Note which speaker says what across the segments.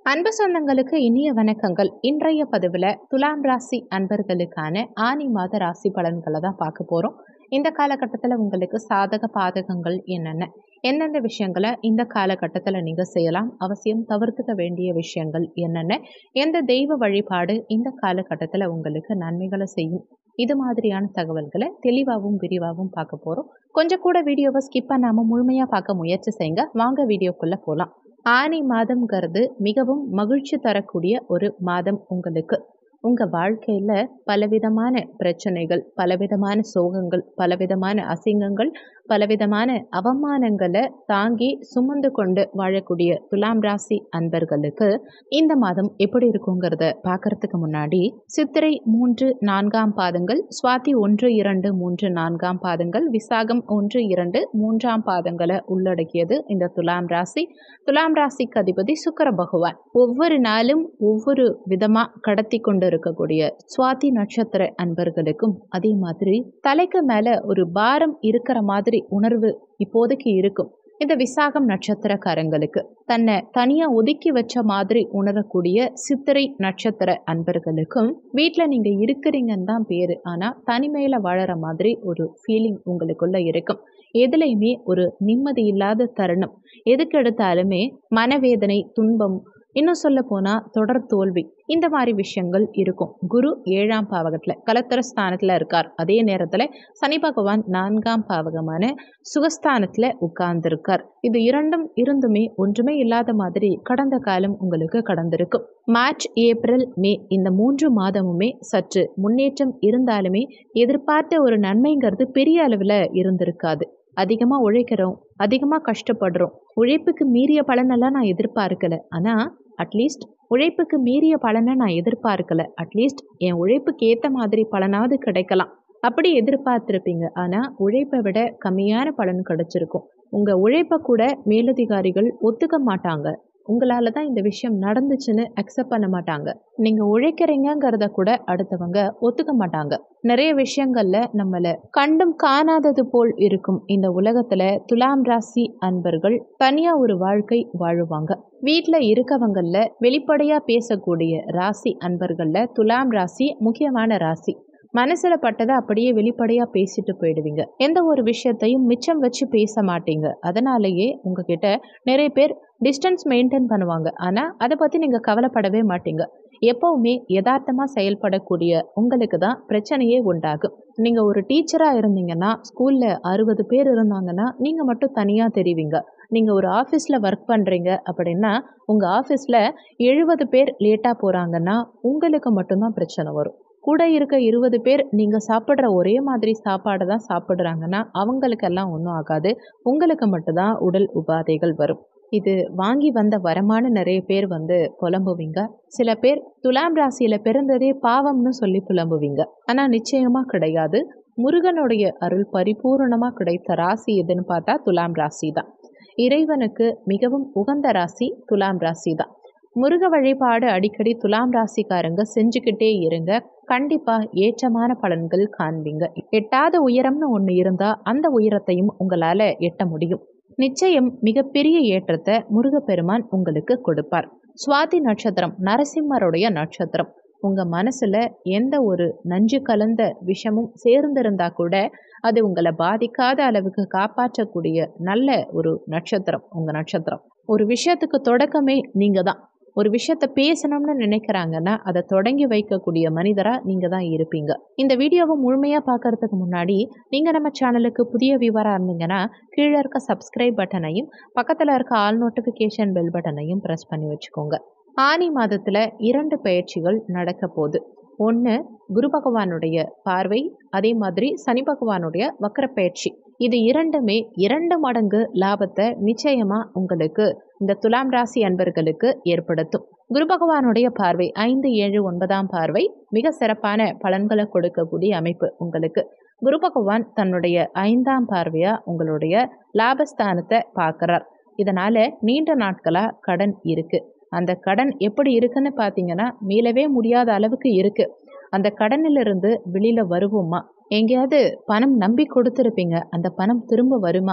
Speaker 1: அன்பு சொந்தங்களுக்கு இனிய வணக்கங்கள் இன்றைய பதிவில் துலாம் ராசி அன்பர்களுக்கான ஆனி மாத ராசி பலன்களை தான் பார்க்க போகிறோம் இந்த காலகட்டத்தில் உங்களுக்கு சாதக பாதகங்கள் என்னென்ன எந்தெந்த விஷயங்களை இந்த காலகட்டத்தில் நீங்கள் செய்யலாம் அவசியம் தவிர்த்துக்க வேண்டிய விஷயங்கள் என்னென்ன எந்த தெய்வ வழிபாடு இந்த காலகட்டத்தில் உங்களுக்கு நன்மைகளை செய்யும் இது மாதிரியான தகவல்களை தெளிவாகவும் விரிவாகவும் பார்க்க போகிறோம் கொஞ்சம் கூட வீடியோவை ஸ்கிப் பண்ணாமல் முழுமையாக பார்க்க முயற்சி செய்யுங்க வாங்க வீடியோக்குள்ளே போகலாம் ஆனி மாதம்ங்கிறது மிகவும் மகிழ்ச்சி தரக்கூடிய ஒரு மாதம் உங்களுக்கு உங்கள் வாழ்க்கையில் பலவிதமான பிரச்சனைகள் பலவிதமான சோகங்கள் பலவிதமான அசிங்கங்கள் பலவிதமான அவமானங்களை தாங்கி சுமந்து கொண்டு வாழக்கூடிய துலாம் ராசி அன்பர்களுக்கு இந்த மாதம் எப்படி இருக்குங்கிறத பார்க்கறதுக்கு முன்னாடி சித்திரை மூன்று நான்காம் பாதங்கள் சுவாதி ஒன்று இரண்டு மூன்று நான்காம் பாதங்கள் விசாகம் ஒன்று இரண்டு மூன்றாம் பாதங்களை உள்ளடக்கியது இந்த துலாம் ராசி துலாம் ராசிக்கு அதிபதி சுக்கர பகவான் ஒவ்வொரு நாளும் ஒவ்வொரு விதமாக கடத்தி கொண்டு இருக்கக்கூடிய சுவாதி நட்சத்திர அன்பர்களுக்கும் அதே மாதிரி தலைக்கு மேலே ஒரு பாரம் இருக்கிற மாதிரி உணர்வு இப்போதைக்கு இருக்கும் இந்த விசாகம் நட்சத்திரக்காரங்களுக்கு தன்னை தனியா ஒதுக்கி வச்ச மாதிரி உணரக்கூடிய சித்திரை நட்சத்திர அன்பர்களுக்கும் வீட்டில் நீங்க இருக்கிறீங்கன்னு தான் பேரு ஆனா தனிமையில வாழற மாதிரி ஒரு ஃபீலிங் உங்களுக்குள்ள இருக்கும் எதுலையுமே ஒரு நிம்மதி இல்லாத தருணம் எதுக்கு எடுத்தாலுமே மனவேதனை துன்பம் இன்னும் சொல்ல போனால் தொடர் தோல்வி இந்த மாதிரி விஷயங்கள் இருக்கும் குரு ஏழாம் பாவகத்தில் கலத்தர ஸ்தானத்தில் இருக்கார் அதே நேரத்தில் சனி பகவான் நான்காம் பாவகமான சுகஸ்தானத்தில் உட்கார்ந்துருக்கார் இது இரண்டும் இருந்துமே ஒன்றுமே இல்லாத மாதிரி கடந்த காலம் உங்களுக்கு கடந்திருக்கும் மார்ச் ஏப்ரல் மே இந்த மூன்று மாதமுமே சற்று முன்னேற்றம் இருந்தாலுமே எதிர்பார்த்த ஒரு நன்மைங்கிறது பெரிய அளவில் இருந்திருக்காது அதிகமாக உழைக்கிறோம் அதிகமாக கஷ்டப்படுறோம் உழைப்புக்கு மீறிய பலனெல்லாம் நான் எதிர்பார்க்கல ஆனால் அட்லீஸ்ட் உழைப்புக்கு மீறிய பலனை நான் எதிர்பார்க்கல அட்லீஸ்ட் என் உழைப்புக்கு ஏற்ற மாதிரி பலனாவது கிடைக்கலாம் அப்படி எதிர்பார்த்துருப்பீங்க ஆனால் உழைப்பை விட கம்மியான பலன் கிடைச்சிருக்கும் உங்கள் உழைப்பை கூட மேலதிகாரிகள் ஒத்துக்க மாட்டாங்க உங்களால் தான் இந்த விஷயம் நடந்துச்சுன்னு அக்செப்ட் பண்ண மாட்டாங்க நீங்கள் உழைக்கிறீங்கிறத கூட அடுத்தவங்க ஒத்துக்க மாட்டாங்க நிறைய விஷயங்களில் நம்மளை கண்டும் காணாதது போல் இருக்கும் இந்த உலகத்தில் துலாம் ராசி அன்பர்கள் தனியாக ஒரு வாழ்க்கை வாழுவாங்க வீட்டில் இருக்கவங்களில் வெளிப்படையாக பேசக்கூடிய ராசி அன்பர்களில் துலாம் ராசி முக்கியமான ராசி மனசில் பட்டதை அப்படியே வெளிப்படையாக பேசிட்டு போயிடுவீங்க எந்த ஒரு விஷயத்தையும் மிச்சம் வச்சு பேச மாட்டீங்க அதனாலேயே உங்ககிட்ட நிறைய பேர் டிஸ்டன்ஸ் மெயின்டைன் பண்ணுவாங்க ஆனால் அதை பற்றி நீங்கள் கவலைப்படவே மாட்டீங்க எப்போவுமே யதார்த்தமாக செயல்படக்கூடிய உங்களுக்கு தான் பிரச்சனையே உண்டாகும் நீங்கள் ஒரு டீச்சராக இருந்தீங்கன்னா ஸ்கூலில் அறுபது பேர் இருந்தாங்கன்னா நீங்கள் மட்டும் தனியாக தெரிவிங்க நீங்கள் ஒரு ஆஃபீஸில் ஒர்க் பண்ணுறீங்க அப்படின்னா உங்கள் ஆஃபீஸில் எழுபது பேர் லேட்டாக போகிறாங்கன்னா உங்களுக்கு மட்டும்தான் பிரச்சனை வரும் கூட இருக்க இருபது பேர் நீங்கள் சாப்பிட்ற ஒரே மாதிரி சாப்பாடை தான் சாப்பிட்றாங்கன்னா அவங்களுக்கெல்லாம் ஒன்றும் ஆகாது உங்களுக்கு மட்டும்தான் உடல் உபாதைகள் வரும் இது வாங்கி வந்த வரமான நிறைய பேர் வந்து புலம்புவீங்க சில பேர் துலாம் ராசியில் பிறந்ததே பாவம்னு சொல்லி புலம்புவீங்க ஆனால் நிச்சயமாக கிடையாது முருகனுடைய அருள் பரிபூர்ணமாக கிடைத்த ராசி எதுன்னு பார்த்தா துலாம் ராசி தான் இறைவனுக்கு மிகவும் உகந்த ராசி துலாம் ராசி தான் முருக வழிபாடு அடிக்கடி துலாம் ராசிக்காரங்க செஞ்சுக்கிட்டே இருங்க கண்டிப்பாக ஏற்றமான பலன்கள் காண்பீங்க எட்டாத உயரம்னு ஒன்று இருந்தால் அந்த உயரத்தையும் உங்களால் எட்ட முடியும் நிச்சயம் மிகப்பெரிய ஏற்றத்தை முருகப்பெருமான் உங்களுக்கு கொடுப்பார் சுவாதி நட்சத்திரம் நரசிம்மருடைய நட்சத்திரம் உங்கள் மனசில் எந்த ஒரு நஞ்சு கலந்த விஷமும் சேர்ந்திருந்தா கூட அது உங்களை பாதிக்காத அளவுக்கு காப்பாற்றக்கூடிய நல்ல ஒரு நட்சத்திரம் உங்கள் நட்சத்திரம் ஒரு விஷயத்துக்கு தொடக்கமே நீங்கள் தான் ஒரு விஷயத்த பேசணும்னு நினைக்கிறாங்கன்னா அதை தொடங்கி வைக்கக்கூடிய மனிதராக நீங்கள் தான் இருப்பீங்க இந்த வீடியோவை முழுமையாக பார்க்கறதுக்கு முன்னாடி நீங்கள் நம்ம சேனலுக்கு புதிய வியூவராக இருந்தீங்கன்னா கீழே இருக்க சப்ஸ்கிரைப் பட்டனையும் பக்கத்தில் இருக்க ஆல் நோட்டிஃபிகேஷன் பெல் பட்டனையும் ப்ரெஸ் பண்ணி வச்சுக்கோங்க ஆனி மாதத்தில் இரண்டு பயிற்சிகள் நடக்க போகுது ஒன்று குரு பகவானுடைய பார்வை அதே மாதிரி சனி பகவானுடைய வக்கர பயிற்சி இது இரண்டுமே இரண்டு மடங்கு லாபத்தை நிச்சயமாக உங்களுக்கு இந்த துலாம் ராசி அன்பர்களுக்கு ஏற்படுத்தும் குரு பகவானுடைய பார்வை ஐந்து ஏழு ஒன்பதாம் பார்வை மிக சிறப்பான பலன்களை கொடுக்கக்கூடிய அமைப்பு உங்களுக்கு குரு பகவான் தன்னுடைய ஐந்தாம் பார்வையாக உங்களுடைய லாபஸ்தானத்தை பார்க்குறார் இதனால் நீண்ட நாட்களாக கடன் இருக்குது அந்த கடன் எப்படி இருக்குன்னு பார்த்தீங்கன்னா மீளவே முடியாத அளவுக்கு இருக்குது அந்த கடனிலிருந்து வெளியில் வருவோமா எங்கேயாவது பணம் நம்பி கொடுத்துருப்பீங்க அந்த பணம் திரும்ப வருமா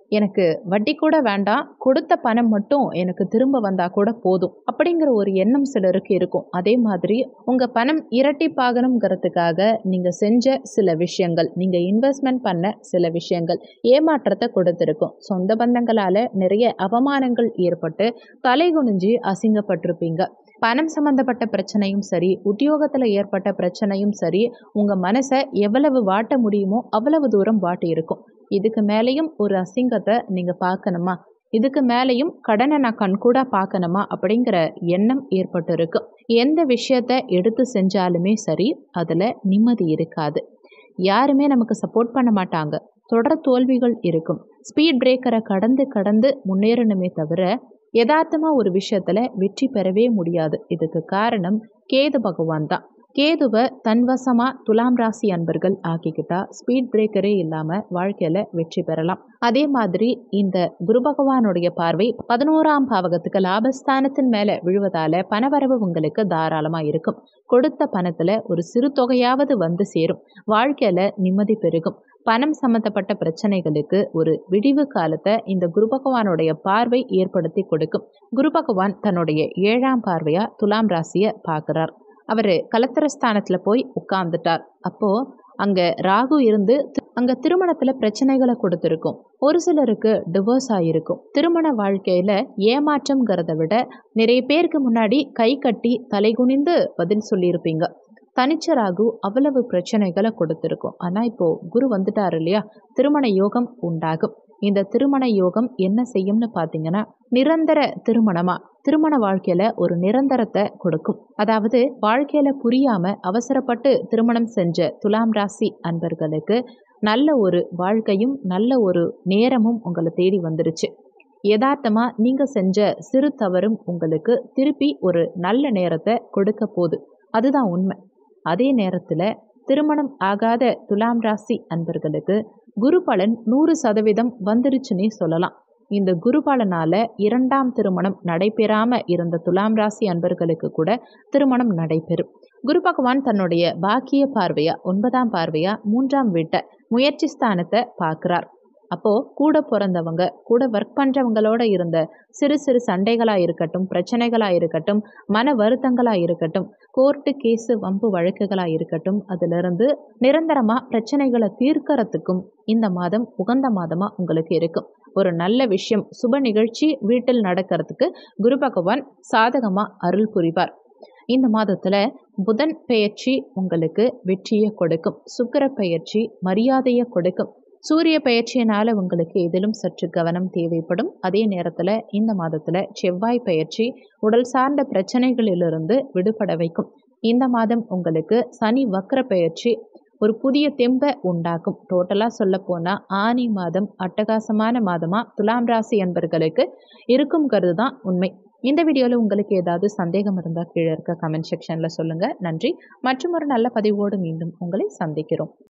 Speaker 1: எனக்கு வட்டி கூட வேண்டாம் கொடுத்த பணம் மட்டும் எனக்கு திரும்ப வந்தால் கூட போதும் அப்படிங்கிற ஒரு எண்ணம் சிலருக்கு இருக்கும் அதே மாதிரி உங்கள் பணம் இரட்டிப்பாகணுங்கிறதுக்காக நீங்கள் செஞ்ச சில விஷயங்கள் நீங்கள் இன்வெஸ்ட்மெண்ட் பண்ண சில விஷயங்கள் ஏமாற்றத்தை கொடுத்துருக்கும் சொந்த பந்தங்களால் நிறைய அவமானங்கள் ஏற்பட்டு தலை குனிஞ்சு அசிங்கப்பட்டிருப்பீங்க பணம் சம்மந்தப்பட்ட பிரச்சனையும் சரி உத்தியோகத்தில் ஏற்பட்ட பிரச்சனையும் சரி உங்கள் மனசை எவ்வளவு வாட்ட முடியுமோ அவ்வளவு தூரம் வாட்டி இருக்கும் இதுக்கு மேலேயும் ஒரு அசிங்கத்தை நீங்கள் பார்க்கணுமா இதுக்கு மேலேயும் கடனை நான் கண்கூடா பார்க்கணுமா அப்படிங்கிற எண்ணம் ஏற்பட்டு இருக்கு எந்த விஷயத்த எடுத்து செஞ்சாலுமே சரி அதில் நிம்மதி இருக்காது யாருமே நமக்கு சப்போர்ட் பண்ண மாட்டாங்க தொடர் தோல்விகள் இருக்கும் ஸ்பீட் பிரேக்கரை கடந்து கடந்து முன்னேறணுமே தவிர யதார்த்தமாக ஒரு விஷயத்தில் வெற்றி பெறவே முடியாது இதுக்கு காரணம் கேது பகவான் தான் கேதுவை தன்வசமாக துலாம் ராசி அன்பர்கள் ஆக்கிக்கிட்டா ஸ்பீட் பிரேக்கரே இல்லாமல் வாழ்க்கையில் வெற்றி பெறலாம் அதே மாதிரி இந்த குரு பகவானுடைய பார்வை பதினோராம் பாவகத்துக்கு லாபஸ்தானத்தின் மேலே விழுவதால் பணவரவு உங்களுக்கு தாராளமாக இருக்கும் கொடுத்த பணத்தில் ஒரு சிறு தொகையாவது வந்து சேரும் வாழ்க்கையில் நிம்மதி பெருகும் பணம் சம்மந்தப்பட்ட பிரச்சனைகளுக்கு ஒரு விடிவு காலத்தை இந்த குரு பகவானுடைய பார்வை ஏற்படுத்தி கொடுக்கும் குரு பகவான் தன்னுடைய ஏழாம் பார்வையாக துலாம் ராசியை பார்க்குறார் அவர் கலத்திரஸ்தானத்தில் போய் உட்கார்ந்துட்டார் அப்போது அங்கே ராகு இருந்து அங்கே திருமணத்தில் பிரச்சனைகளை கொடுத்துருக்கும் ஒரு சிலருக்கு டிவோர்ஸ் ஆகிருக்கும் திருமண வாழ்க்கையில் ஏமாற்றம்ங்கிறத விட நிறைய பேருக்கு முன்னாடி கை கட்டி தலைகுனிந்து பதில் சொல்லியிருப்பீங்க தனிச்ச ராகு அவ்வளவு பிரச்சனைகளை கொடுத்துருக்கும் ஆனால் இப்போது குரு வந்துட்டார் இல்லையா திருமண யோகம் உண்டாகும் இந்த திருமண யோகம் என்ன செய்யும்னு பார்த்தீங்கன்னா நிரந்தர திருமணமாக திருமண வாழ்க்கையில் ஒரு நிரந்தரத்தை கொடுக்கும் அதாவது வாழ்க்கையில் புரியாமல் அவசரப்பட்டு திருமணம் செஞ்ச துலாம் ராசி அன்பர்களுக்கு நல்ல ஒரு வாழ்க்கையும் நல்ல ஒரு நேரமும் உங்களை தேடி வந்துருச்சு யதார்த்தமாக நீங்கள் செஞ்ச சிறு தவறும் உங்களுக்கு திருப்பி ஒரு நல்ல நேரத்தை கொடுக்க போகுது அதுதான் உண்மை அதே நேரத்தில் திருமணம் ஆகாத துலாம் ராசி அன்பர்களுக்கு குரு பலன் நூறு சதவீதம் வந்துருச்சுன்னே சொல்லலாம் இந்த குரு பலனால் இரண்டாம் திருமணம் நடைபெறாமல் இருந்த துலாம் ராசி அன்பர்களுக்கு கூட திருமணம் நடைபெறும் குரு பகவான் தன்னுடைய பாக்கிய பார்வையா ஒன்பதாம் பார்வையா மூன்றாம் வீட்டை முயற்சி ஸ்தானத்தை பார்க்குறார் அப்போது கூட பிறந்தவங்க கூட ஒர்க் பண்ணுறவங்களோட இருந்த சிறு சிறு சண்டைகளாக இருக்கட்டும் பிரச்சனைகளாக இருக்கட்டும் மன வருத்தங்களாக இருக்கட்டும் கோர்ட்டு கேஸு வம்பு வழக்குகளாக இருக்கட்டும் அதிலிருந்து நிரந்தரமாக பிரச்சனைகளை தீர்க்கறதுக்கும் இந்த மாதம் உகந்த மாதமாக உங்களுக்கு இருக்கும் ஒரு நல்ல விஷயம் சுப நிகழ்ச்சி வீட்டில் நடக்கிறதுக்கு குரு பகவான் சாதகமாக அருள் புரிவார் இந்த மாதத்தில் புதன் பெயர்ச்சி உங்களுக்கு வெற்றியை கொடுக்கும் சுக்கர பெயர்ச்சி மரியாதையை கொடுக்கும் சூரிய பயிற்சியினால் உங்களுக்கு இதிலும் சற்று கவனம் தேவைப்படும் அதே நேரத்தில் இந்த மாதத்தில் செவ்வாய் பயிற்சி உடல் சார்ந்த பிரச்சனைகளிலிருந்து விடுபட வைக்கும் இந்த மாதம் உங்களுக்கு சனி வக்கர பயிற்சி ஒரு புதிய தெம்பை உண்டாக்கும் டோட்டலாக சொல்ல போனால் ஆனி மாதம் அட்டகாசமான மாதமாக துலாம் ராசி என்பர்களுக்கு இருக்குங்கிறது தான் உண்மை இந்த வீடியோவில் உங்களுக்கு ஏதாவது சந்தேகம் இருந்தால் கீழே இருக்க கமெண்ட் செக்ஷனில் சொல்லுங்கள் நன்றி மற்றும் ஒரு நல்ல பதிவோடு மீண்டும் உங்களை சந்திக்கிறோம்